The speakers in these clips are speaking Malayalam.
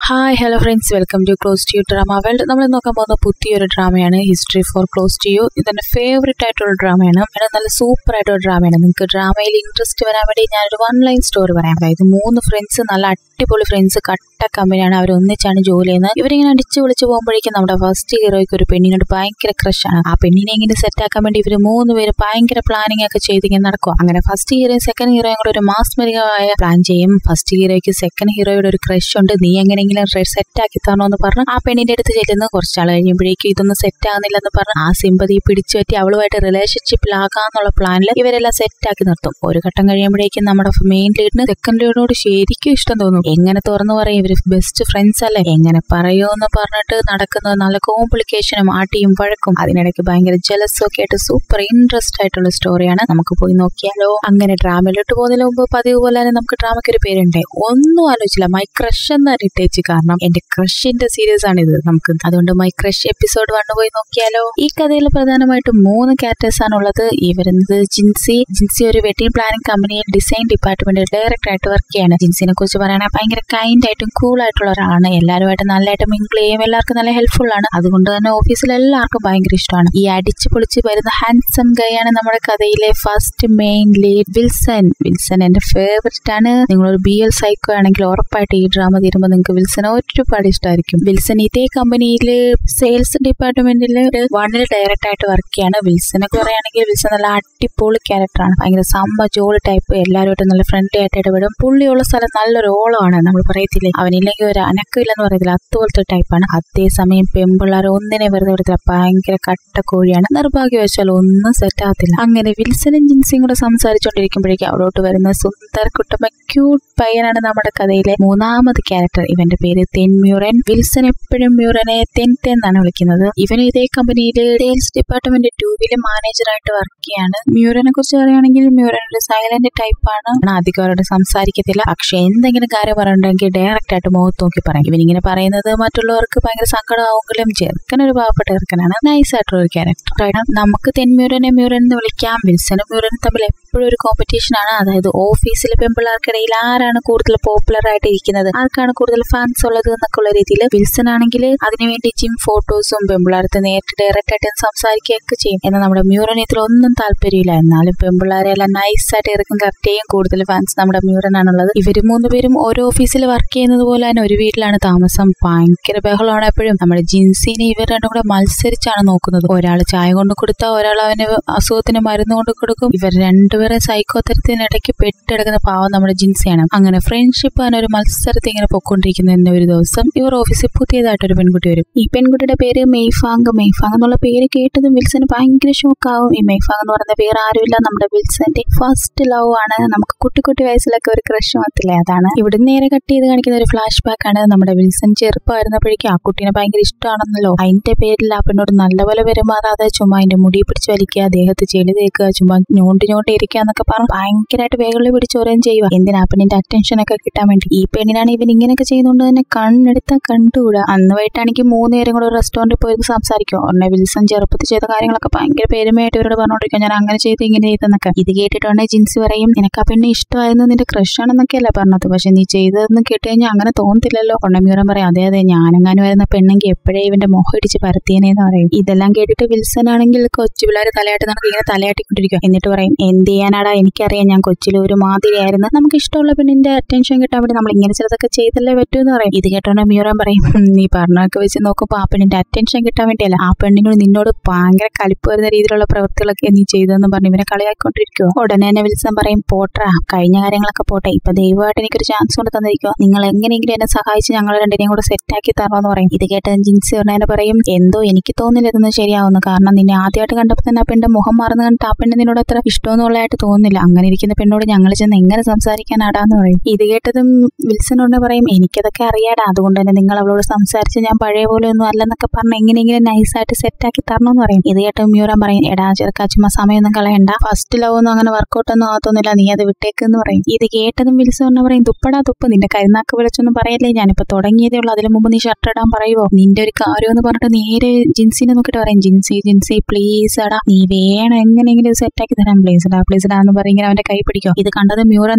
hi hello friends welcome to close to you drama world നമ്മൾ നോക്കാൻ പോകുന്ന പുതിയൊരു ഡ്രാമയാണ് history for close to you ഇതെന്റെ ഫേവറേറ്റ് ആയിട്ടുള്ള ഡ്രാമയാണ് അത് നല്ല സൂപ്പർ ആയിട്ടുള്ള ഡ്രാമയാണ് നിങ്ങൾക്ക് ഡ്രാമയിൽ ഇൻട്രസ്റ്റ് വരാൻ വേണ്ടി ഞാനൊരു വൺ ലൈൻ സ്റ്റോറി പറയാം അതായത് മൂന്ന് ഫ്രണ്ട്സ് നല്ല അടിപൊളി ഫ്രണ്ട്സ് കട്ട കമ്പനിയാണ് അവർ ഒന്നിച്ചാണ് ജോലി ചെയ്യുന്നത് ഇവരിങ്ങനെ അടിച്ചു വിളിച്ച് പോകുമ്പോഴേക്കും നമ്മുടെ ഫസ്റ്റ് ഹീറോയ്ക്ക് ഒരു പെണ്ണിനോട് ഭയങ്കര ക്രഷാണ് ആ പെണ്ണിനെ ഇങ്ങനെ സെറ്റ് ആക്കാൻ വേണ്ടി ഇവർ മൂന്ന് പേര് ഭയങ്കര പ്ലാനിങ് ഒക്കെ ചെയ്ത് ഇങ്ങനെ നടക്കുക അങ്ങനെ ഫസ്റ്റ് ഹീറോയും സെക്കൻഡ് ഹീറോയും കൂടെ ഒരു മാസ്മരികമായ പ്ലാൻ ചെയ്യും ഫസ്റ്റ് ഹീറോയ്ക്ക് സെക്കൻഡ് ഹീറോയുടെ ഒരു ക്രഷ് ഉണ്ട് നീ എങ്ങനെയെങ്കിലും സെറ്റ് ആക്കി തരണോ എന്ന് പറഞ്ഞ് ആ പെണ്ണിന്റെ അടുത്ത് ചെല്ലുന്നു കുറച്ചാൾ കഴിയുമ്പോഴേക്കും ഇതൊന്നും സെറ്റ് ആകുന്നില്ലെന്ന് പറഞ്ഞ് ആ സിമ്പതി പിടിച്ചു പറ്റി അവളുമായിട്ട് റിലേഷൻഷിപ്പിലാകാന്നുള്ള പ്ലാനിൽ ഇവരെല്ലാം സെറ്റ് ആക്കി നിർത്തും ഒരു ഘട്ടം കഴിയുമ്പോഴേക്കും നമ്മുടെ മെയിൻ ലീഡിന് സെക്കൻഡ് ലീഡിനോട് ശരിക്കും ഇഷ്ടം തോന്നും എങ്ങനെ തുറന്നു പറയും ഇവര് ബെസ്റ്റ് ഫ്രണ്ട്സ് അല്ലേ എങ്ങനെ പറയുമെന്ന് പറഞ്ഞിട്ട് നടക്കുന്നത് നല്ല കോംപ്ലിക്കേഷനും ആട്ടിയും വഴക്കും അതിനിടയ്ക്ക് ഭയങ്കര ജലസും ഒക്കെ ആയിട്ട് സൂപ്പർ ഇൻട്രസ്റ്റ് ആയിട്ടുള്ള സ്റ്റോറിയാണ് നമുക്ക് പോയി നോക്കിയാലോ അങ്ങനെ ഡ്രാമയിലോട്ട് പോകുന്നതിന് മുമ്പ് പതിവ് പോലെ തന്നെ നമുക്ക് ഡ്രാമയ്ക്ക് ഒരു പേരുണ്ട് ഒന്നും ആലോചിച്ചില്ല മൈ ക്രഷ് എന്ന ഇട്ടേച്ച് കാരണം എന്റെ ക്രഷിന്റെ സീരീസ് ആണ് ഇത് നമുക്ക് അതുകൊണ്ട് മൈ ക്രഷ് എപ്പിസോഡ് വണ്ണ് പോയി നോക്കിയാലോ ഈ കഥയിൽ പ്രധാനമായിട്ടും മൂന്ന് ക്യാരക്ടേഴ്സ് ആണുള്ളത് ഈ വരുന്നത് ജിൻസി ജിൻസി ഒരു വെഡിങ് പ്ലാനിംഗ് കമ്പനിയിൽ ഡിസൈൻ ഡിപ്പാർട്ട്മെന്റിൽ ഡയറക്ടർ ആയിട്ട് വർക്ക് ചെയ്യാണ് ജിൻസിനെ കുറിച്ച് പറയുകയാണെങ്കിൽ ഭയങ്കര കൈൻഡ് ആയിട്ടും കൂൾ ആയിട്ടുള്ള ഒരാളാണ് എല്ലാവരുമായിട്ട് നല്ലതായിട്ട് മിങ്കിൾ ചെയ്യും എല്ലാവർക്കും നല്ല ഹെൽപ്ഫുൾ ആണ് അതുകൊണ്ട് തന്നെ ഓഫീസിൽ എല്ലാവർക്കും ഭയങ്കര ഇഷ്ടമാണ് ഈ അടിച്ചു പൊളിച്ച് വരുന്ന ഹാൻസം ഗൈ ആണ് നമ്മുടെ കഥയിലെ first main lead Wilson Wilson എന്റെ ഫേവററ്റ് ആണ് നിങ്ങളൊരു ബി എൽ സൈക്കോ ആണെങ്കിൽ ഉറപ്പായിട്ട് ഈ ഡ്രാമ തീരുമ്പോൾ നിങ്ങൾക്ക് വിൽസനെ ഒരുപാട് ഇഷ്ടമായിരിക്കും വിൽസൺ ഇതേ കമ്പനിയിൽ സെയിൽസ് ഡിപ്പാർട്ട്മെന്റിൽ വണ്ണിൽ ഡയറക്റ്റ് ആയിട്ട് വർക്ക് ചെയ്യാണ് വിൽസനെ പറയുകയാണെങ്കിൽ വിൽസൺ നല്ല അടിപൊളി ക്യാരക്ടറാണ് ഭയങ്കര സമ്മ ജോളി ടൈപ്പ് എല്ലാവരുമായിട്ടും നല്ല ഫ്രണ്ട്ലി ആയിട്ട് ഇടപെടും പുള്ളിയുള്ള സ്ഥലം നല്ലൊരു ഓളമാണ് നമ്മൾ പറയത്തില്ലേ അവനില്ലെങ്കിൽ ഒരു അനക്കമില്ലെന്ന് പറയത്തില്ല അതുപോലത്തെ ടൈപ്പാണ് അതേസമയം പെമ്പിള്ളാർ ഒന്നിനെ വെറുതെ വിടത്തില്ല ഭയങ്കര കട്ടക്കോഴിയാണ് നിർഭാഗ്യവശാൽ ഒന്നും സെറ്റ് ആകത്തില്ല അങ്ങനെ വിൽസനും ജിൻസിയും കൂടെ സംസാരിച്ചുകൊണ്ടിരിക്കുമ്പോഴേക്കും അവിടോട്ട് വരുന്ന സുന്ദര കുട്ടമ്മ ക്യൂട്ട് പയ്യനാണ് നമ്മുടെ കഥയിലെ മൂന്നാമത് ക്യാരക്ടർ ഇവന്റെ പേര് തെൻമ്യൂറൻ വിൽസൺ എപ്പോഴും മ്യൂറനെ തെൻ തെൻ എന്നാണ് വിളിക്കുന്നത് ഇവന് ഇതേ കമ്പനിയിൽ സെയിൽസ് ഡിപ്പാർട്ട്മെന്റ് ടൂവില് മാനേജറായിട്ട് വർക്ക് ചെയ്യാണ് മ്യൂറനെ കുറിച്ച് പറയുകയാണെങ്കിൽ മ്യൂറൻ ഒരു സൈലന്റ് ടൈപ്പാണ് അധികം അവരോട് സംസാരിക്കത്തില്ല പക്ഷെ എന്തെങ്കിലും കാര്യം പറയണ്ടെങ്കിൽ ഡയറക്റ്റ് ആയിട്ട് മുഖത്ത് നോക്കി പറയും ഇവനിങ്ങനെ പറയുന്നത് മറ്റുള്ളവർക്ക് ഭയങ്കര സങ്കടമാവുമെങ്കിലും ചെറുക്കൻ ഒരു പാവപ്പെട്ട ചെറുക്കനാണ് നൈസ് ആയിട്ടുള്ള ഒരു ക്യാരക്ടർ കാരണം നമുക്ക് തെൻമ്യൂരനെ മ്യൂരൻ എന്ന് വിളിക്കാം വിൽസനും മ്യൂരനും തമ്മിൽ എപ്പോഴും ഒരു കോമ്പറ്റീഷൻ ആണ് അതായത് ഓഫീസിലെ പെമ്പിള്ളേർക്കിടയിൽ ആരാണ് കൂടുതൽ പോപ്പുലർ ആയിട്ട് ഇരിക്കുന്നത് ആർക്കാണ് കൂടുതൽ ഫാൻസ് ഉള്ളത് എന്നൊക്കെ ഉള്ള രീതിയിൽ വിൽസൺ ആണെങ്കിൽ അതിനുവേണ്ടി ജിം ഫോട്ടോസും പെമ്പിള്ളേർത്ത് നേരിട്ട് ഡയറക്റ്റ് ആയിട്ട് സംസാരിക്കുകയൊക്കെ ചെയ്യും എന്നാൽ നമ്മുടെ മ്യൂറൻ ഇതിലൊന്നും താല്പര്യമില്ല എന്നാലും പെമ്പിള്ളേരെ എല്ലാം നൈസ് ആയിട്ട് ഇറക്കും കറക്റ്റേയും കൂടുതൽ ഫാൻസ് നമ്മുടെ മ്യൂറൻ ആണുള്ളത് ഇവര് മൂന്നുപേരും ഓരോ ഓഫീസിൽ വർക്ക് ചെയ്യുന്നത് പോലെ തന്നെ ഒരു വീട്ടിലാണ് താമസം ഭയങ്കര ബഹളമാണ് എപ്പോഴും നമ്മുടെ ജിൻസിനെ ഇവർ രണ്ടും കൂടെ മത്സരിച്ചാണ് നോക്കുന്നത് ഒരാൾ ചായ കൊണ്ട് കൊടുത്താൽ ഒരാൾ അവന് അസുഖത്തിന് മരുന്ന് കൊണ്ട് കൊടുക്കും ഇവർ രണ്ടുപേരെ സൈക്കോ തരത്തിനിടയ്ക്ക് പെട്ടെടുക്കുന്ന പാവം നമ്മുടെ ജിൻസിയാണ് അങ്ങനെ ഫ്രണ്ട്ഷിപ്പ് ആണ് ഒരു മത്സരത്തിൽ ഇങ്ങനെ പൊക്കൊണ്ടിരിക്കുന്ന ഒരു ദിവസം ഇവർ ഓഫീസിൽ പുതിയതായിട്ടൊരു പെൺകുട്ടി വരും ഈ പെൺകുട്ടിയുടെ പേര് മെയ്ഫാങ് മെയ്ഫാങ് എന്നുള്ള പേര് കേട്ടതും വിൽസന് ഭയങ്കര ഷോക്കാവും ഈ മെയ്ഫാങ് എന്ന് പറയുന്ന പേര് ആരുമില്ല നമ്മുടെ വിൽസന്റെ ഫസ്റ്റ് ലവ് ആണ് നമുക്ക് കുട്ടി കുട്ടി വയസ്സിലൊക്കെ ഒരു ക്രഷ് വന്നില്ലേ അതാണ് ഇവിടെ നേരെ കട്ട് ചെയ്ത് കാണിക്കുന്ന ഒരു ഫ്ലാഷ് ബാക്ക് ആണ് നമ്മുടെ വിൽസൺ ചെറുപ്പമായിരുന്നപ്പോഴേക്കും ആ കുട്ടീനെ ഭയങ്കര ഇഷ്ടമാണെന്നല്ലോ അതിന്റെ പേരിൽ ആ പെണ്ണോട് നല്ലപോലെ പെരുമാറാതെ ചുമ്മാ അതിന്റെ മുടി പിടിച്ച് വലിക്കുക ദേഹത്ത് ചെളി തേക്കുക ചുമ്മാ ഞോണ്ടി ഞോണ്ടി ഇരിക്കുക എന്നൊക്കെ പറഞ്ഞ് ഭയങ്കരമായിട്ട് വേഗം പിടിച്ചോരം ചെയ്യുക എന്തിനാ പെണ്ണിന്റെ അറ്റൻഷൻ ഒക്കെ കിട്ടാൻ വേണ്ടി ഈ പെണ്ണിനാണ് ഇവൻ ഇങ്ങനെയൊക്കെ ചെയ്യുന്നതുകൊണ്ട് തന്നെ കണ്ണെടുത്താൽ കണ്ടുകൂടാ അന്ന് വൈകിട്ടാണെങ്കിൽ മൂന്ന് നേരം കൂടെ റെസ്റ്റോറന്റിൽ പോയി സംസാരിക്കും ഉടനെ വിൽസൺ ചെറുപ്പത്തിൽ ചെയ്ത കാര്യങ്ങളൊക്കെ ഭയങ്കര പെരുമയായിട്ട് ഇവരോട് പറഞ്ഞോണ്ടിരിക്കും ഞാൻ അങ്ങനെ ചെയ്ത് ഇങ്ങനെ ചെയ്തെന്നൊക്കെ ഇത് കേട്ടിട്ടുണ്ടെ ജിൻസി പറയും നിനക്ക് ആ പെണ്ണ് ഇഷ്ടമായിരുന്നു നിന്റെ ക്രഷ് ആണെന്നൊക്കെയല്ലേ പറഞ്ഞത് പക്ഷെ നീ ചെയ്തതെന്ന് കേട്ട് കഴിഞ്ഞാൽ അങ്ങനെ തോന്നത്തില്ലല്ലോ ഉണ്ണമ്യൂറൻ പറയും അതെ അതെ ഞാനെങ്ങാനും വരുന്ന പെണ്ണെങ്കിൽ എപ്പോഴേ ഇവന്റെ മുഖം ഇടിച്ച് പരത്തിയനേന്ന് പറയും ഇതെല്ലാം കേട്ടിട്ട് വിൽസൺ ആണെങ്കിൽ കൊച്ചു പിള്ളേർ തലയാട്ട് നടക്കി ഇങ്ങനെ തലയാട്ടിക്കൊണ്ടിരിക്കും എന്നിട്ട് പറയും എന്ത് ചെയ്യാനാടാ എനിക്കറിയാം ഞാൻ കൊച്ചിൽ ഒരു മാതിരിയായിരുന്നു നമുക്ക് ഇഷ്ടമുള്ള പെണ്ണിന്റെ അറ്റൻഷൻ കിട്ടാൻ വേണ്ടി നമ്മൾ ഇങ്ങനെ ചിലതൊക്കെ ചെയ്തല്ലേ പറ്റൂ എന്ന് പറയും ഇത് കേട്ടോണ്ട് മ്യൂറൻ പറയും "ഉം, നീ പറഞ്ഞൊക്കെ വെച്ച് നോക്കുമ്പോൾ ആ പെണ്ണിന്റെ അറ്റൻഷൻ കിട്ടാൻ വേണ്ടിയല്ല ആ പെണ്ണിനോട് നിന്നോട് ഭയങ്കര കലിപ്പ് വരുന്ന രീതിയിലുള്ള പ്രവൃത്തികളൊക്കെ നീ ചെയ്തതെന്ന് പറഞ്ഞ് ഇവനെ കളിയാക്കിക്കൊണ്ടിരിക്കുവോ ഉടനെ തന്നെ വിൽസൺ പറയും പോട്രാ കഴിഞ്ഞ കാര്യങ്ങളൊക്കെ പോട്ടെ ഇപ്പൊ ദൈവമായിട്ട് എനിക്കൊരു ചാൻസ് കൊണ്ട് തന്നിരിക്കുമോ നിങ്ങൾ എങ്ങനെയെങ്കിലും എന്നെ സഹായിച്ച് ഞങ്ങൾ രണ്ടിനെയും കൂടെ സെറ്റാക്കി തരണമെന്ന് പറയും ഇത് കേട്ട് ജിൻസി ഉടനെ പറയും എന്തോ എനിക്ക് തോന്നില്ല ഇതൊന്നും ശരിയാവുന്നു കാരണം നിന്നെ ആദ്യമായിട്ട് കണ്ടപ്പോൾ തന്നെ ആ പെണ്ണിന്റെ മുഖം മാറുന്ന കണ്ടിട്ട് ആ പെണ്ണ് നിന്നോട് അത്ര ഇഷ്ടമൊന്നുള്ളതായിട്ട് തോന്നുന്നില്ല അങ്ങനെ ഇരിക്കുന്ന പെണ്ണോട് ഞങ്ങൾ ചെന്ന് എങ്ങനെ സംസാരിക്കാനാടാന്ന് പറയും ഇത് കേട്ടതും വിൽസൺ ഉടനെ പറയും എനിക്കതൊക്കെ അറിയാടാ അതുകൊണ്ട് തന്നെ നിങ്ങൾ അവളോട് സംസാരിച്ച് ഞാൻ പഴയ പോലെ ഒന്നും അല്ലെന്നൊക്കെ പറഞ്ഞ് എങ്ങനെയെങ്കിലും നൈസായിട്ട് സെറ്റാക്കി തരണമെന്ന് പറയും ഇത് കേട്ട് മ്യൂറൻ പറയും എടാ ചെറുക്കാ ചുമ്മാ സമയമൊന്നും കളയണ്ട ഫസ്റ്റ് ലവ് ഒന്നും അങ്ങനെ വർക്കൗട്ട് ഒന്നും ആകത്തൊന്നുമില്ല നീ അത് വിട്ടേക്കെന്ന് പറയും ഇത് കേട്ടതും വിൽസൺ ഉടനെ പറയും തുപ്പടാ തുപ്പ് നിന്റെ കരുനാക്ക് വിളിച്ചൊന്നും പറയല്ലേ ഞാനിപ്പോ തുടങ്ങിയതേ ഉള്ളൂ അതിന് മുമ്പ് നീ ഷർട്ട് ഇടാൻ പറയുമോ നിന്റെ ഒരു കാര്യം എന്ന് പറഞ്ഞിട്ട് നേരെ ജിൻസിനെ നോക്കിയിട്ട് പറയും ജിൻസി ജിൻസി പ്ലീസ് എടാ നീ വേണം എങ്ങനെയെങ്കിലും സെറ്റാക്കി തരാം പ്ലീസ് ഇടാ പ്ലീസ് ഇടാ എന്ന് പറയും ഇങ്ങനെ അവന്റെ കൈ പിടിക്കും ഇത് കണ്ടത് മ്യൂറ നേരെ ഒരു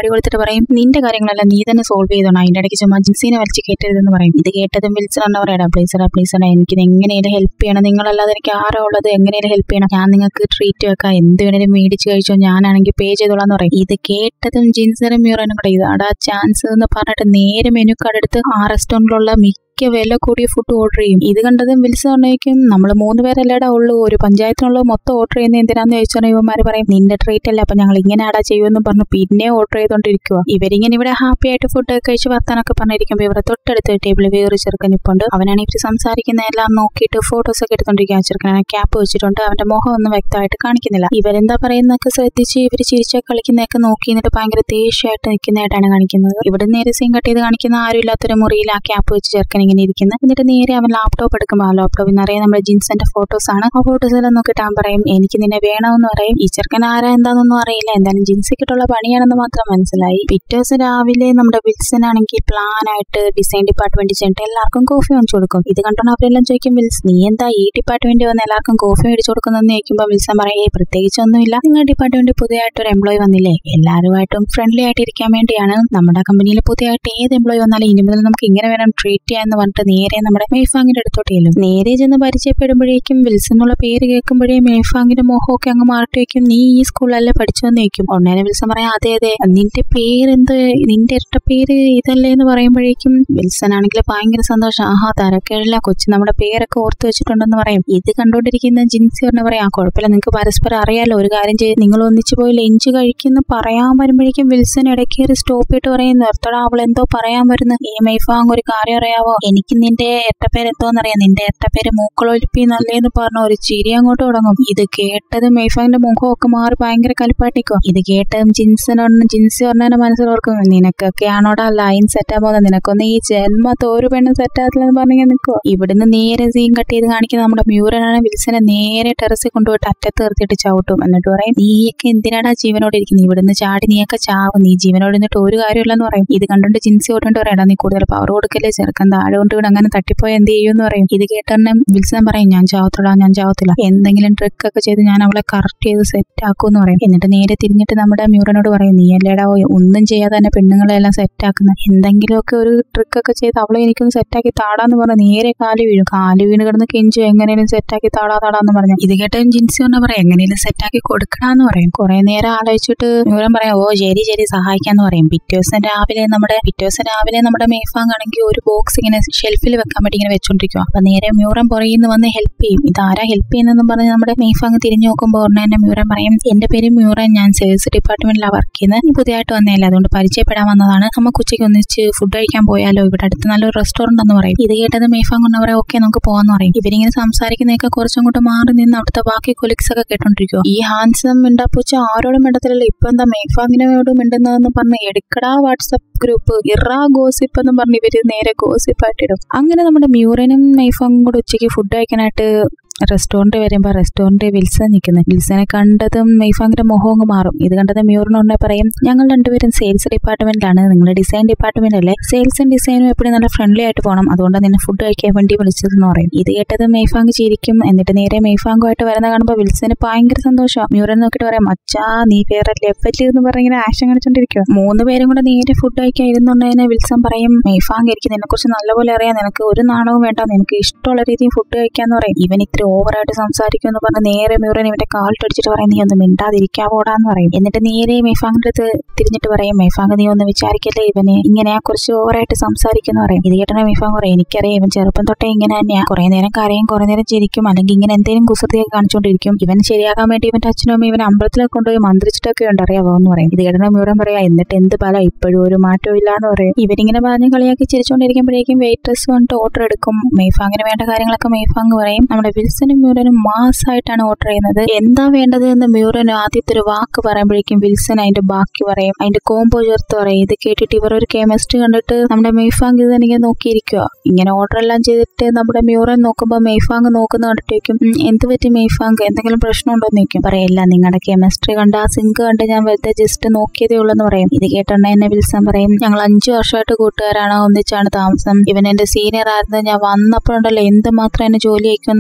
അടി കൊടുത്തിട്ട് പറയും നിന്റെ കാര്യങ്ങളെല്ലാം നീ തന്നെ സോൾവ് ചെയ്തോണം അതിന്റെ ഇടയ്ക്ക് ചുമ്മാ ജിൻസിനെ വലിച്ച് കയറ്റരുതെന്ന് പറയും ഇത് കേട്ടതും വിളിച്ചു പറഞ്ഞ പറയടാ പ്ലീസറാ പ്ലീസറാ എനിക്ക് എങ്ങനെയും ഹെൽപ്പ് ചെയ്യണം നിങ്ങളല്ലാതെ എനിക്ക് ആരോ ഉള്ളത് എങ്ങനെയും ഹെൽപ്പ് ചെയ്യണം ഞാൻ നിങ്ങൾക്ക് ട്രീറ്റ് വെക്കാം എന്ത് വേണേലും മേടിച്ച് കഴിച്ചോ ഞാനാണെങ്കിൽ പേ ചെയ്തോളാന്ന് പറയും ഇത് കേട്ടതും ജിൻസറും മ്യൂറനും കൂടെ ഇതാടാ ചാൻസ് എന്ന് പറഞ്ഞിട്ട് നേരെ മെനു കാർഡ് എടുത്ത് ആ റെസ്റ്റോറൻറ്റിലുള്ള മിക്ക വില കൂടിയ ഫുഡ് ഓർഡർ ചെയ്യും ഇത് കണ്ടതും വിളിച്ചു പറഞ്ഞേക്കും നമ്മൾ മൂന്ന് പേരല്ലേടാ ഉള്ളൂ ഒരു പഞ്ചായത്തിനുള്ള മൊത്തം ഓർഡർ ചെയ്യുന്ന എന്തിനാന്ന് ചോദിച്ചാൽ ഇവന്മാർ പറയും നിന്റെ ട്രീറ്റ് അല്ല അപ്പൊ ഞങ്ങൾ ഇങ്ങനെ ആടാ ചെയ്യുമെന്ന് പറഞ്ഞു പിന്നെ ഓർഡർ ചെയ്തോണ്ടിരിക്കുക ഇവരിങ്ങനെ ഇവിടെ ഹാപ്പി ആയിട്ട് ഫുഡ് കഴിച്ച് വർത്താനൊക്കെ പറഞ്ഞിരിക്കുമ്പോൾ ഇവരെ തൊട്ടടുത്ത് ടേബിൾ വേറെ ചെറുക്കൻ ഇപ്പുണ്ട് അവനാണ് ഇവർ സംസാരിക്കുന്ന എല്ലാം നോക്കിയിട്ട് ഫോട്ടോസ് ഒക്കെ എടുത്തോണ്ടിരിക്കുക ആ ചെറുക്കനാണ് ക്യാപ്പ് വെച്ചിട്ടുണ്ട് അവന്റെ മുഖം ഒന്നും വ്യക്തമായിട്ട് കാണിക്കുന്നില്ല ഇവരെന്താ പറയുന്നതൊക്കെ ശ്രദ്ധിച്ച് ഇവർ ചിരിച്ച കളിക്കുന്നതൊക്കെ നോക്കി എന്നിട്ട് ഭയങ്കര ദേഷ്യമായിട്ട് നിൽക്കുന്നതായിട്ടാണ് കാണിക്കുന്നത് ഇവിടെ നേരെ സീൻ കട്ട് ചെയ്ത് കാണിക്കുന്ന ആരും ഇല്ലാത്തൊരു മുറിയിൽ ആ ക്യാപ്പ് വെച്ച് ചെറുക്കൻ ഇങ്ങനെ ഇരിക്കുന്നത് എന്നിട്ട് നേരെ അവൻ ലാപ്ടോപ്പ് എടുക്കുമ്പോൾ ആ ലാപ്ടോപ്പിൽ നിറയെ നമ്മുടെ ജിൻസന്റെ ഫോട്ടോസ് ആണ് ആ ഫോട്ടോസ് എല്ലാം നോക്കിയിട്ട് അവൻ പറയും എനിക്ക് നിന്നെ വേണമെന്ന് പറയും ഈ ചെറുക്കൻ ആരാ എന്താണെന്നൊന്നും അറിയില്ല എന്തായാലും ജിൻസിക്കിട്ടുള്ള പണിയാണെന്ന് മാത്രം മനസ്സിലായി പിറ്റേ ദിവസം രാവിലെ നമ്മുടെ വിൽസൺ ആണെങ്കിൽ പ്ലാൻ ആയിട്ട് ഡിസൈൻ ഡിപ്പാർട്ട്മെന്റിൽ ചെന്നിട്ട് എല്ലാവർക്കും കോഫി വാങ്ങിച്ചു കൊടുക്കും ഇത് കണ്ടോണ്ട് അവരെല്ലാം ചോദിക്കും വിൽസ് നീ എന്താ ഈ ഡിപ്പാർട്ട്മെന്റിൽ വന്ന് എല്ലാവർക്കും കോഫി മേടിച്ചു കൊടുക്കുന്നതെന്ന് ചോദിക്കുമ്പോൾ വിൽസൺ പറയും ഏയ് പ്രത്യേകിച്ചൊന്നുമില്ല നിങ്ങളുടെ ഡിപ്പാർട്ട്മെന്റിൽ പുതിയതായിട്ട് ഒരു എംപ്ലോയി വന്നില്ലേ എല്ലാവരുമായിട്ടും ഫ്രണ്ട്ലി ആയിട്ട് ഇരിക്കാൻ വേണ്ടിയാണ് നമ്മുടെ കമ്പനിയിൽ പുതിയതായിട്ട് ഏത് എംപ്ലോയി വന്നാലും ഇനി മുതൽ നമുക്ക് ഇങ്ങനെ വേണം ട്രീറ്റ് ചെയ്യാന്ന് പറഞ്ഞിട്ട് നേരെ നമ്മുടെ മേഫാങ്ങിന്റെ അടുത്തോട്ട് ചെല്ലും നേരെ ചെന്ന് പരിചയപ്പെടുമ്പോഴേക്കും വിൽസൺ എന്നുള്ള പേര് കേൾക്കുമ്പോഴേ മേഫാങ്ങിന്റെ മുഖമൊക്കെ അങ്ങ് മാറ്റി വെക്കും നീ ഈ സ്കൂളിലല്ലേ പഠിച്ചോന്ന് ചോദിക്കും ഉടനെ വിൽസൺ പറയാം അതെ അതെ നിന്റെ പേരെന്ത് നിന്റെ ഇരട്ട പേര് ഇതല്ലേ എന്ന് പറയുമ്പോഴേക്കും വിൽസൺ ആണെങ്കിൽ ഭയങ്കര സന്തോഷം ആഹാ തരക്കേടില്ല കൊച്ചു നമ്മുടെ പേരൊക്കെ ഓർത്ത് വെച്ചിട്ടുണ്ടെന്ന് പറയും ഇത് കണ്ടുകൊണ്ടിരിക്കുന്ന ജിൻസി പറഞ്ഞ പറയാം "ആ, കുഴപ്പമില്ല നിങ്ങൾക്ക് പരസ്പരം അറിയാലോ ഒരു കാര്യം ചെയ്ത് നിങ്ങൾ ഒന്നിച്ച് പോയി ലഞ്ച് കഴിക്കുന്ന പറയാൻ വരുമ്പോഴേക്കും വിൽസൺ ഇടയ്ക്ക് കയറി സ്റ്റോപ്പ് ചെയ്തിട്ട് പറയും നിർത്തടാ അവൾ എന്തോ പറയാൻ വരുന്നു ഈ മൈഫാങ് ഒരു കാര്യം അറിയാവോ എനിക്ക് നിന്റെ എട്ടപ്പേര് എന്തോന്നറിയാം നിന്റെ എട്ടപ്പേര് മൂക്കളൊലിപ്പി നല്ലേന്ന് പറഞ്ഞ ഒരു ചിരി അങ്ങോട്ട് തുടങ്ങും ഇത് കേട്ടത് മൈഫാങ്ങിന്റെ മുഖമൊക്കെ മാറി ഭയങ്കര കലിപ്പാട്ടിക്കോ ഇത് കേട്ടതും ജിൻസനോട് ജിൻസി പറഞ്ഞതിന്റെ മനസ്സിലോർക്കും നിനക്കൊക്കെയാണോടാ ലൈൻ സെറ്റാ പോകുന്നത് നിനക്കൊന്നും ഈ ജന്മത്ത് ഒരു പെണ്ണും സെറ്റാത്തില്ലെന്ന് പറഞ്ഞാൽ നിൽക്കോ ഇവിടുന്ന് നേരെ സീൻ കട്ട് ചെയ്ത് കാണിക്കുന്ന നമ്മുടെ മ്യൂറനാണ് വിൽസനെ നേരെ ടെറസിൽ കൊണ്ടുപോയിട്ട് അറ്റത്ത് നിർത്തിയിട്ട് ചവിട്ടും എന്നിട്ട് പറയും നീയൊക്കെ എന്തിനാടാ ജീവനോട് ഇരിക്കുന്നത് ഇവിടുന്ന് ചാടി നീയൊക്കെ ചാവും നീ ജീവനോട് ഇരുന്നിട്ട് ഒരു കാര്യമില്ലെന്ന് പറയും ഇത് കണ്ടുകൊണ്ട് ജിൻസി ഓട്ടോണ്ട് പറയടാ നീ കൂടുതൽ പവർ കൊടുക്കല്ലേ ചെറുക്കൻ താഴെ കൊണ്ട് വീട് അങ്ങനെ തട്ടിപ്പോയി എന്ത് ചെയ്യുമെന്ന് പറയും ഇത് കേട്ടോന്നെ വിൽസൺ പറയും ഞാൻ ചാവത്തോളാം ഞാൻ ചാവത്തില്ല എന്തെങ്കിലും ട്രിക്ക് ഒക്കെ ചെയ്ത് ഞാൻ അവളെ കറക്റ്റ് ചെയ്ത് സെറ്റ് ആക്കുമെന്ന് പറയും എന്നിട്ട് നേരെ തിരിഞ്ഞിട്ട് നമ്മുടെ മ്യൂറനോട് പറയും നീ അല്ലേടാ ഓ, ഒന്നും ചെയ്യാതെ തന്നെ പെണ്ണുങ്ങളെ എല്ലാം സെറ്റ് ആക്കുന്ന എന്തെങ്കിലുമൊക്കെ ഒരു ട്രിക്ക് ഒക്കെ ചെയ്ത് അവളെ എനിക്കൊന്ന് സെറ്റാക്കി താടാന്ന് പറഞ്ഞ് നേരെ കാല് വീഴും കാല് വീണ് കിടന്ന് കെഞ്ചു എങ്ങനെയും സെറ്റാക്കി താടാ താടാന്ന് പറഞ്ഞു ഇത് കേട്ടും ജിൻസി പറഞ്ഞ പറയാം എങ്ങനെയും സെറ്റാക്കി കൊടുക്കണമെന്ന് പറയും കുറെ നേരം ആലോചിച്ചിട്ട് മ്യൂറൻ പറയാം ഓ ശരി ശരി സഹായിക്കാന്ന് പറയും പിറ്റേ ദിവസം രാവിലെ നമ്മുടെ പിറ്റേ ദിവസം രാവിലെ നമ്മുടെ മേഫാങ് ആണെങ്കിൽ ഒരു ബോക്സ് ഇങ്ങനെ ഷെൽഫിൽ വെക്കാൻ വേണ്ടി ഇങ്ങനെ വെച്ചോണ്ടിരിക്കും അപ്പൊ നേരെ മ്യൂറൻ പുറകിൽ നിന്ന് വന്ന് ഹെൽപ്പ് ചെയ്യും ഇതാരാ ഹെൽപ്പ് ചെയ്യുന്നതെന്ന് പറഞ്ഞ് നമ്മുടെ മേഫാങ് തിരിഞ്ഞു നോക്കുമ്പോൾ ഉടനെ തന്നെ മ്യൂറൻ പറയും എന്റെ പേര് മ്യൂറൻ ഞാൻ സെയിൽസ് ഡിപ്പാർട്ട്മെന്റിലാണ് വർക്ക് ചെയ്യുന്നത് നീ പുതിയതായിട്ട് വന്നതല്ലേ അതുകൊണ്ട് പരിചയപ്പെടാൻ വന്നതാണ് നമുക്ക് ഉച്ചയ്ക്ക് ഒന്നിച്ച് ഫുഡ് കഴിക്കാൻ പോയാലോ ഇവിടെ അടുത്ത് നല്ലൊരു റെസ്റ്റോറന്റ് എന്ന് പറയും ഇത് കേട്ടത് മേഫാങ് കൊണ്ട് പറയാം ഓക്കെ നമുക്ക് പോകാന്ന് പറയും ഇവരിങ്ങനെ സംസാരിക്കുന്നതൊക്കെ കുറച്ചങ്ങോട്ട് മാറി നിന്ന് അവിടുത്തെ ബാക്കി കൊലിക്സ് ഒക്കെ കേട്ടോണ്ടിരിക്കും ഈ ഹാൻസം മിണ്ടാപ്പൂച്ച ആരോടും മിണ്ടത്തില്ലല്ലോ ഇപ്പൊ എന്താ മേഫാങ്ങിനോട് മിണ്ടുന്നതെന്ന് പറഞ്ഞ് എടുക്കടാ വാട്സപ്പ് ഗ്രൂപ്പ് ഇറാ ഗോസിപ്പ് എന്ന് പറഞ്ഞ് ഇവര് നേരെ ഗോസിപ്പായിട്ട് ഇടും അങ്ങനെ നമ്മുടെ മ്യൂറനും മേഫാങ്ങും കൂടെ ഉച്ചയ്ക്ക് ഫുഡ് കഴിക്കാനായിട്ട് റെസ്റ്റോറന്റ് വരുമ്പോൾ റെസ്റ്റോറന്റ് വിൽസൺ നിൽക്കുന്നത് വിൽസനെ കണ്ടതും മെയ്ഫാങ്ങിന്റെ മുഖം അങ്ങ് മാറും ഇത് കണ്ടത് മ്യൂറിനോടെ പറയും ഞങ്ങൾ രണ്ടുപേരും സെയിൽസ് ഡിപ്പാർട്ട്മെന്റിലാണ് നിങ്ങൾ ഡിസൈൻ ഡിപ്പാർട്ട്മെന്റ് അല്ലേ സെയിൽസും ഡിസൈനും എപ്പോഴും നല്ല ഫ്രണ്ട്ലി ആയിട്ട് പോകണം അതുകൊണ്ട് നിന്നെ ഫുഡ് കഴിക്കാൻ വേണ്ടി വിളിച്ചതെന്ന് പറയും ഇത് കേട്ടത് മെയ്ഫാങ് ചിരിക്കും എന്നിട്ട് നേരെ മെയ്ഫാങ്കുമായിട്ട് വരുന്ന കാണുമ്പോൾ വിൽസന് ഭയങ്കര സന്തോഷം മ്യൂറൻ നോക്കിയിട്ട് പറയാം മച്ചാ നീ വേറെ ലെവലിൽ എന്ന് പറഞ്ഞ് ഇങ്ങനെ ആക്ഷൻ കാണിച്ചോണ്ടിരിക്കുക മൂന്ന് പേരും കൂടെ നേരെ ഫുഡ് കഴിക്കാൻ ഇരുന്നുണ്ടതിനെ വിൽസൺ പറയും മെയ്ഫാങ് എനിക്ക് നിന്നെ കുറിച്ച് നല്ലപോലെ അറിയാം നിനക്ക് ഒരു നാണവും വേണ്ട നിനക്ക് ഇഷ്ടമുള്ള രീതിയിൽ ഫുഡ് കഴിക്കാന്ന് പറയും ഇവൻ ഇത്ര ഓവറായിട്ട് സംസാരിക്കുമെന്ന് പറഞ്ഞ് നേരെ മ്യൂറൻ ഇവന്റെ കാലിട്ടടിച്ചിട്ട് പറയും നീ ഒന്ന് മിണ്ടാതിരിക്കാവോടാന്ന് പറയും എന്നിട്ട് നേരെ മെയ്ഫാങ്ങിന്റെ അടുത്ത് തിരിഞ്ഞിട്ട് പറയും മെയ്ഫാങ് നീ ഒന്ന് വിചാരിക്കല്ലേ ഇവനെ ഇങ്ങനെ കുറച്ച് ഓവറായിട്ട് സംസാരിക്കുന്ന പറയും ഇത് കേട്ടണ മെയ്ഫാങ് പറയും എനിക്കറിയാം ഇവൻ ചെറുപ്പം തൊട്ടേ ഇങ്ങനെ തന്നെയാ കുറെ നേരം കരയും കുറെ നേരം ചിരിക്കും അല്ലെങ്കിൽ ഇങ്ങനെ എന്തെങ്കിലും കുസൃതിയൊക്കെ കാണിച്ചുകൊണ്ടിരിക്കും ഇവൻ ശരിയാക്കാൻ വേണ്ടി ഇവന്റെ അച്ഛനും അമ്മയും ഇവൻ അമ്പലത്തിലൊക്കെ കൊണ്ടുപോയി മന്ത്രിച്ചിട്ടൊക്കെ ഉണ്ട് അറിയാവോ എന്ന് പറയും ഇത് കേട്ടണ മ്യൂറൻ പറയാ എന്നിട്ട് എന്ത് ബലം ഇപ്പോഴും ഒരു മാറ്റവും ഇല്ലാന്ന് പറയും ഇവരിങ്ങനെ പറഞ്ഞ് കളിയാക്കി ചിരിച്ചുകൊണ്ടിരിക്കുമ്പോഴേക്കും വെയിറ്റേഴ്സ് വന്നിട്ട് ഓർഡർ എടുക്കും മെയ്ഫാങ്ങിന് വേണ്ട കാര്യങ്ങളൊക്കെ മെയ്ഫാങ് പറയും നമ്മുടെ വിൽസനും മ്യൂറനും മാസമായിട്ടാണ് ഓർഡർ ചെയ്യുന്നത് എന്താ വേണ്ടത് എന്ന് മ്യൂറൻ ആദ്യത്തെ ഒരു വാക്ക് പറയുമ്പോഴേക്കും വിൽസൺ അതിന്റെ ബാക്കി പറയും അതിന്റെ കോംബോ ചേർത്ത് പറയും ഇത് കേട്ടിട്ട് ഇവർ ഒരു കെമിസ്ട്രി കണ്ടിട്ട് നമ്മുടെ മെയ്ഫാങ് ഇത് തന്നെ ഇങ്ങനെ നോക്കിയിരിക്കുക ഇങ്ങനെ ഓർഡർ എല്ലാം ചെയ്തിട്ട് നമ്മുടെ മ്യൂറൻ നോക്കുമ്പോൾ മെയ്ഫാങ് നോക്കുന്ന കണ്ടിട്ടേക്കും "ഉം, എന്ത് പറ്റി മെയ്ഫാങ് എന്തെങ്കിലും പ്രശ്നമുണ്ടോ എന്ന് ചോദിക്കും പറയില്ല നിങ്ങളുടെ കെമിസ്ട്രി കണ്ട് ആ സിങ്ക് കണ്ട് ഞാൻ വെറുതെ ജസ്റ്റ് നോക്കിയതേ ഉള്ളൂ എന്ന് പറയും ഇത് കേട്ടോണ്ട് എന്നെ വിൽസൺ പറയും ഞങ്ങൾ അഞ്ചു വർഷമായിട്ട് കൂട്ടുകാരാണ് ഒന്നിച്ചാണ് താമസം ഇവൻ എന്റെ സീനിയർ ആയിരുന്നു ഞാൻ വന്നപ്പോഴുണ്ടല്ലോ എന്ത് മാത്രം എന്നെ ജോലി അയക്കുമെന്ന് അറിയാവോ എന്ന്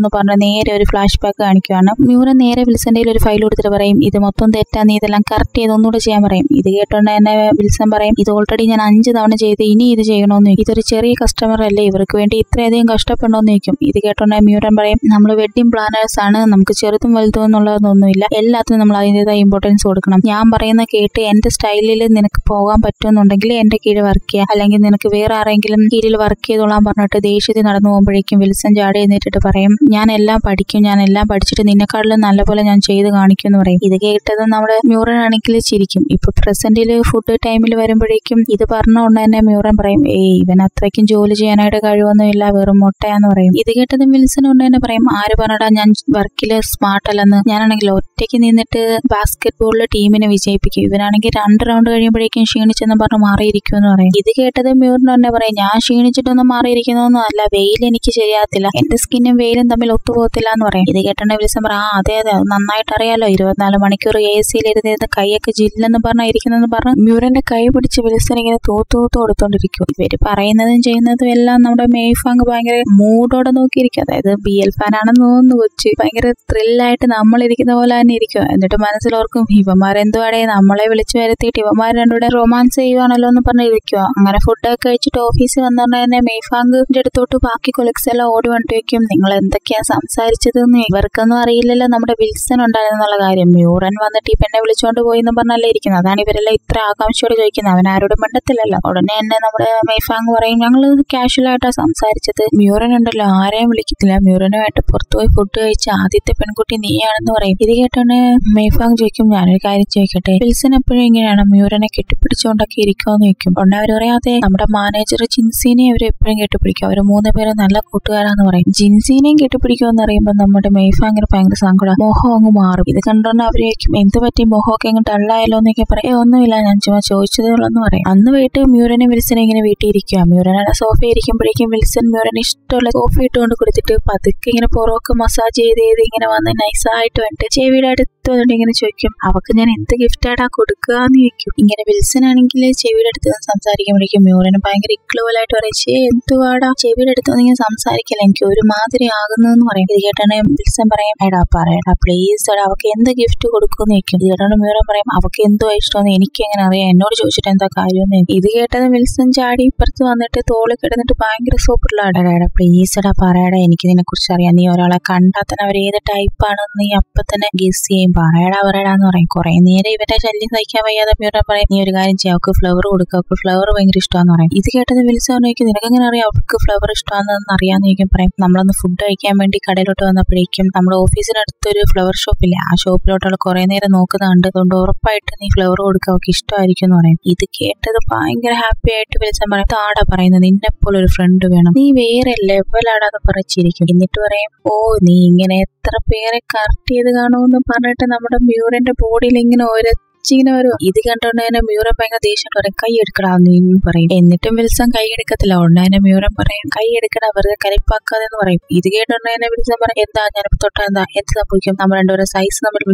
എന്ന് പറഞ്ഞ് നേരെ ഒരു ഫ്ലാഷ് ബാക്ക് കാണിക്കുകയാണ് മ്യൂറൻ നേരെ വിൽസന്റെ കയ്യിൽ ഒരു ഫയൽ കൊടുത്തിട്ട് പറയും ഇത് മൊത്തം തെറ്റാ നീ ഇതെല്ലാം കറക്റ്റ് ചെയ്ത് ഒന്നുകൂടെ ചെയ്യാൻ പറയും ഇത് കേട്ടോണ്ട് തന്നെ വിൽസൺ പറയും ഇത് ഓൾറെഡി ഞാൻ അഞ്ച് തവണ ചെയ്ത് ഇനി ഇത് ചെയ്യണമെന്ന് ചോദിക്കും ഇതൊരു ചെറിയ കസ്റ്റമർ അല്ലേ ഇവർക്ക് വേണ്ടി ഇത്രയധികം കഷ്ടപ്പെടണമെന്ന് ചോദിക്കും ഇത് കേട്ടോണ്ട് മ്യൂറൻ പറയും നമ്മൾ വെഡിങ് പ്ലാനേഴ്സ് ആണ് നമുക്ക് ചെറുതും വലുതും എന്നുള്ളതൊന്നുമില്ല എല്ലാത്തിനും നമ്മൾ അതിൻ്റെതായ ഇമ്പോർട്ടൻസ് കൊടുക്കണം ഞാൻ പറയുന്ന കേട്ട് എന്റെ സ്റ്റൈലിൽ നിനക്ക് പോകാൻ പറ്റുമെന്നുണ്ടെങ്കിൽ എന്റെ കീഴിൽ വർക്ക് ചെയ്യുക അല്ലെങ്കിൽ നിനക്ക് വേറെ ആരെങ്കിലും കീഴിൽ വർക്ക് ചെയ്തോളാൻ പറഞ്ഞിട്ട് ദേഷ്യത്തിൽ നടന്നു പോകുമ്പോഴേക്കും വിൽസൺ ചാടി എന്നിട്ടിട്ട് പറയും ഞാൻ എല്ലാം പഠിക്കും ഞാൻ എല്ലാം പഠിച്ചിട്ട് നിന്നെക്കാട്ടിലും നല്ലപോലെ ഞാൻ ചെയ്ത് കാണിക്കും എന്ന് പറയും ഇത് കേട്ടത് നമ്മുടെ മ്യൂറൻ ആണെങ്കിൽ ചിരിക്കും ഇപ്പൊ പ്രസന്റിൽ ഫുഡ് ടൈമിൽ വരുമ്പോഴേക്കും ഇത് പറഞ്ഞ ഉടനെ തന്നെ മ്യൂറൻ പറയും ഏയ് ഇവൻ അത്രയ്ക്കും ജോലി ചെയ്യാനായിട്ട് കഴിവൊന്നുമില്ല വെറും മുട്ടയാന്ന് പറയും ഇത് കേട്ടത് വിൽസൺ കൊണ്ട് തന്നെ പറയും ആര് പറഞ്ഞടാ ഞാൻ വർക്കില് സ്മാർട്ട് അല്ലെന്ന് ഞാനാണെങ്കിൽ ഒറ്റയ്ക്ക് നിന്നിട്ട് ബാസ്കറ്റ് ബോളിൽ ടീമിനെ വിജയിപ്പിക്കും ഇവനാണെങ്കിൽ രണ്ട് റൗണ്ട് കഴിയുമ്പോഴേക്കും ക്ഷീണിച്ചെന്ന് പറഞ്ഞ് മാറിയിരിക്കുമെന്ന് പറയും ഇത് കേട്ടത് മ്യൂറിന് തന്നെ പറയും ഞാൻ ക്ഷീണിച്ചിട്ടൊന്നും മാറിയിരിക്കുന്നൊന്നും അല്ല വെയിൽ എനിക്ക് ശരിയാകത്തില്ല എന്റെ സ്കിന്നും വെയിലും തമ്മിൽ ഒത്തുപോകത്തില്ല എന്ന് പറയും ഇത് കേട്ടോണ്ട് വിളിച്ചം പറയും ആ അതെ അതെ അത് നന്നായിട്ട് അറിയാലോ ഇരുപത്തിനാല് മണിക്കൂർ എ സിയിൽ ഇരുന്നിരുന്ന് കൈയൊക്കെ ജില്ലെന്ന് പറഞ്ഞിരിക്കുന്നെന്ന് പറഞ്ഞ് മ്യൂറിന്റെ കൈ പിടിച്ച് വിളിച്ചൻ ഇങ്ങനെ തൂത്തു തൂത്ത് കൊടുത്തോണ്ടിരിക്കും ഇവര് പറയുന്നതും ചെയ്യുന്നതും എല്ലാം നമ്മുടെ മേയ്ഫാങ് ഭയങ്കര മൂഡോടെ നോക്കിയിരിക്കും അതായത് ബി എൽ ഫാൻ ആണെന്ന് തോന്നുന്നു കൊച്ചു ഭയങ്കര ത്രില്ലായിട്ട് നമ്മളിരിക്കുന്ന പോലെ തന്നെ ഇരിക്കും എന്നിട്ട് മനസ്സിലോർക്കും ഇവന്മാരെന്തുവാടേ നമ്മളെ വിളിച്ചു വരുത്തിയിട്ട് ഇവന്മാർ രണ്ടുകൂടെ റൊമാൻസ് ചെയ്യുവാണല്ലോ എന്ന് പറഞ്ഞ് ഇരിക്കുക അങ്ങനെ ഫുഡൊക്കെ കഴിച്ചിട്ട് ഓഫീസിൽ വന്നോണ്ട് തന്നെ മേയ്ഫാങ്കിന്റെ അടുത്തോട്ട് ബാക്കി കൊലക്സ് എല്ലാം ഓടി വന്നിട്ട് വെക്കും നിങ്ങൾ എന്തൊക്കെയാ സംസാരിച്ചതെന്ന് ഇവർക്കൊന്നും അറിയില്ലല്ലോ നമ്മുടെ വിൽസൺ ഉണ്ടായിരുന്നുള്ള കാര്യം മ്യൂറൻ വന്നിട്ട് ഈ പെണ്ണെ വിളിച്ചോണ്ട് പോയി എന്ന് പറഞ്ഞല്ലേ ഇരിക്കുന്നത് അതാണ് ഇവരെല്ലാം ഇത്ര ആകാംക്ഷയോട് ചോദിക്കുന്നത് അവൻ ആരോടും മിണ്ടത്തില്ലല്ലോ ഉടനെ തന്നെ നമ്മുടെ മേയ്ഫാങ് പറയും ഞങ്ങൾ കാഷ്വൽ ആയിട്ടാ സംസാരിച്ചത് മ്യൂറൻ ഉണ്ടല്ലോ ആരെയും വിളിക്കത്തില്ല മ്യൂറനുമായിട്ട് പുറത്തുപോയി ഫുഡ് കഴിച്ച ആദ്യത്തെ പെൺകുട്ടി നീയാണെന്ന് പറയും ഇത് കേട്ടോണ്ട് മേയ്ഫാങ് ചോദിക്കും ഞാനൊരു കാര്യം ചോദിക്കട്ടെ വിൽസൺ എപ്പോഴും ഇങ്ങനെയാണ് മ്യൂറനെ കെട്ടിപ്പിടിച്ചുകൊണ്ടൊക്കെ ഇരിക്കുമെന്ന് ചോദിക്കും ഉടനെ അവർ പറയാതെ നമ്മുടെ മാനേജർ ജിൻസിനെ അവർ എപ്പോഴും കെട്ടിപ്പിടിക്കും അവർ മൂന്ന് പേര് നല്ല കൂട്ടുകാരാന്ന് പറയും ജിൻസിനെയും കെട്ടിപ്പിടിക്കുമെന്ന് അറിയുമ്പോൾ നമ്മുടെ മെയ്ഫാങ്ങിന് ഭയങ്കര സങ്കടം മോഹം അങ്ങ് മാറും ഇത് കണ്ടോണ്ട് അവർ ചോദിക്കും എന്ത് പറ്റി മോഹമൊക്കെ അങ്ങ് ഡള്ളായല്ലോ എന്നൊക്കെ പറയും "ഏയ് ഒന്നുമില്ല ഞാൻ ചുമ്മാ ചോദിച്ചതേ ഉള്ളൂ എന്ന് പറയും അന്ന് വീട്ടിൽ മ്യൂരനെ വിൽസനെ ഇങ്ങനെ വീട്ടിൽ ഇരിക്കുക മ്യൂരനെ സോഫ ഇരിക്കുമ്പോഴേക്കും വിൽസൺ മ്യൂരന് ഇഷ്ടമുള്ള കോഫി ഇട്ടുകൊണ്ട് കൊടുത്തിട്ട് പതുക്കെ ഇങ്ങനെ പുറമൊക്കെ മസാജ് ചെയ്ത് ചെയ്ത് ഇങ്ങനെ വന്ന് നൈസായിട്ട് വന്നിട്ട് ചെവിയുടെ അടുത്ത് വന്നിട്ട് ഇങ്ങനെ ചോദിക്കും അവക്ക് ഞാൻ എന്ത് ഗിഫ്റ്റാടാ കൊടുക്കുക എന്ന് ചോദിക്കും ഇങ്ങനെ വിൽസൺ ആണെങ്കിൽ ചെവിയുടെ അടുത്ത് നിന്ന് സംസാരിക്കുമ്പോഴേക്കും മ്യൂരന് ഭയങ്കര ഇക്ലോലായിട്ട് പറയും ചേ എന്തുവാടാ ചെവിയുടെ അടുത്ത് നിന്ന് ഇങ്ങനെ സംസാരിക്കില്ല എനിക്ക് ഒരു മാതിരി ആകുന്നതെന്ന് പറയും ഇത് കേട്ടാണ് വിൽസൺ പറയും എടാ പറയടാ പ്ലീസ് എടാ അവക്ക് എന്ത് ഗിഫ്റ്റ് കൊടുക്കുമെന്ന് ചോദിക്കും ഇത് കേട്ടാണ് മ്യൂറൻ പറയും അവക്ക് എന്തോ ഇഷ്ടമെന്ന് എനിക്ക് എങ്ങനെ അറിയാം എന്നോട് ചോദിച്ചിട്ട് എന്താ കാര്യമെന്ന് ചോദിക്കും ഇത് കേട്ടത് വിൽസൺ ചാടി ഇപ്പുറത്ത് വന്നിട്ട് തോളിൽ കിടന്നിട്ട് ഭയങ്കര സൂപ്പറിലാടാ എടാ പ്ലീസ് എടാ പറയടാ എനിക്ക് ഇതിനെ കുറിച്ച് അറിയാം നീ ഒരാളെ കണ്ടാൽ തന്നെ അവർ ഏത് ടൈപ്പാണെന്ന് നീ അപ്പൊ തന്നെ ഗസ് ചെയ്യും പറയടാ പറയടാന്ന് പറയും കുറെ നേരം ഇവരുടെ ശല്യം സഹിക്കാൻ വയ്യാതെ മ്യൂറൻ പറയും നീ ഒരു കാര്യം ചെയ്യാം അവൾക്ക് ഫ്ലവർ കൊടുക്കുക അവൾക്ക് ഫ്ലവർ ഭയങ്കര ഇഷ്ടമാന്ന് പറയും ഇത് കേട്ടത് വിൽസൺ ചോദിക്കും നിനക്ക് എങ്ങനെ അറിയാം അവൾക്ക് ഫ്ലവർ ഇഷ്ടമാണെന്ന് അറിയാന്ന് ചോദിക്കും പറയും നമ്മളൊന്ന് ഫുഡ് കഴിക്കാൻ വേണ്ടി കടയിലോട്ട് വന്നപ്പോഴേക്കും നമ്മുടെ ഓഫീസിനടുത്തൊരു ഫ്ലവർ ഷോപ്പില്ലേ ആ ഷോപ്പിലോട്ടുള്ള കുറെ നേരം നോക്കുന്നുണ്ട് അതുകൊണ്ട് ഉറപ്പായിട്ട് നീ ഫ്ലവർ കൊടുക്കുക അവൾക്ക് ഇഷ്ടമായിരിക്കും എന്ന് പറയും ഇത് കേട്ടത് ഭയങ്കര ഹാപ്പി ആയിട്ട് വിളിച്ചാൽ പറയും താടാ പറയുന്നത് നിന്നെ പോലെ ഒരു ഫ്രണ്ട് വേണം നീ വേറെ ലെവലാടാന്ന് പറച്ചിരിക്കും എന്നിട്ട് പറയും ഓ നീ ഇങ്ങനെ എത്ര പേരെ കറക്റ്റ് ചെയ്ത് കാണുമെന്ന് പറഞ്ഞിട്ട് നമ്മുടെ മ്യൂറിന്റെ ബോഡിയിൽ ഇങ്ങനെ ഒരു ഇങ്ങനെ ഒരു ഇത് കണ്ടോണ്ട് തന്നെ മ്യൂറൻ ഭയങ്കര ദേഷ്യം പറയും കൈ എടുക്കടാ നീ എന്ന് പറയും എന്നിട്ടും വിൽസൺ കൈ എടുക്കത്തില്ല ഉടനെ തന്നെ മ്യൂറൻ പറയും കൈ എടുക്കടാ വെറുതെ കലിപ്പാക്കാതെ എന്ന് പറയും ഇത് കേട്ടോണ്ട് തന്നെ വിൽസൺ പറയും എന്താ ഞാനിപ്പോ തൊട്ടാ എന്താ എന്ത് സംഭവിക്കും നമ്മൾ രണ്ടുപേരും സൈസ് നമ്മൾ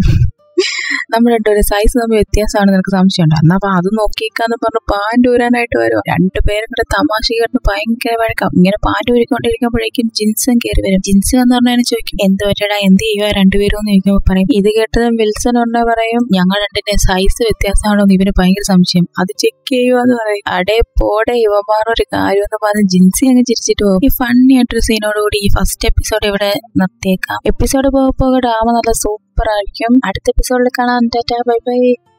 നമ്മൾ രണ്ടുപേരും സൈസ് തമ്മിൽ വ്യത്യാസമാണ് നിനക്ക് സംശയമുണ്ട് എന്നാ അപ്പൊ അത് നോക്കിക്കാന്ന് പറഞ്ഞ് പാൻറ് ഊരാനായിട്ട് വരും രണ്ടുപേരും കൂടെ തമാശ കേട്ട് ഭയങ്കര വഴക്കം ഇങ്ങനെ പാൻറ് ഊരിക്കൊണ്ടിരിക്കുമ്പോഴേക്കും ജിൻസൺ കയറി വരും ജിൻസൺ എന്ന് പറഞ്ഞാൽ ചോദിക്കും എന്ത് പറ്റടാ എന്ത് ചെയ്യുക രണ്ടുപേരും എന്ന് ചോദിക്കുമ്പോൾ പറയും ഇത് കേട്ടതും വിൽസൺ ഉണ്ട പറയും ഞങ്ങൾ രണ്ടിന്റെ സൈസ് വ്യത്യാസമാണോ എന്ന് ഇവന് ഭയങ്കര സംശയം അത് ചെക്ക് ചെയ്യുവാന്ന് പറയും അടേ പോടെ ഇവമാറൊരു കാര്യം എന്ന് പറഞ്ഞ് ജിൻസി അങ്ങ് ചിരിച്ചിട്ട് പോകും ഈ ഫണ്ണി ആയിട്ടൊരു സീനോടുകൂടി ഈ ഫസ്റ്റ് എപ്പിസോഡ് ഇവിടെ നിർത്തിയേക്കാം എപ്പിസോഡ് പോകെ പോകെ ഡാമ നല്ല സൂപ്പർ ആയിരിക്കും അടുത്ത എപ്പിസോഡിൽ കാണാം ടാറ്റാ ബൈ ബൈ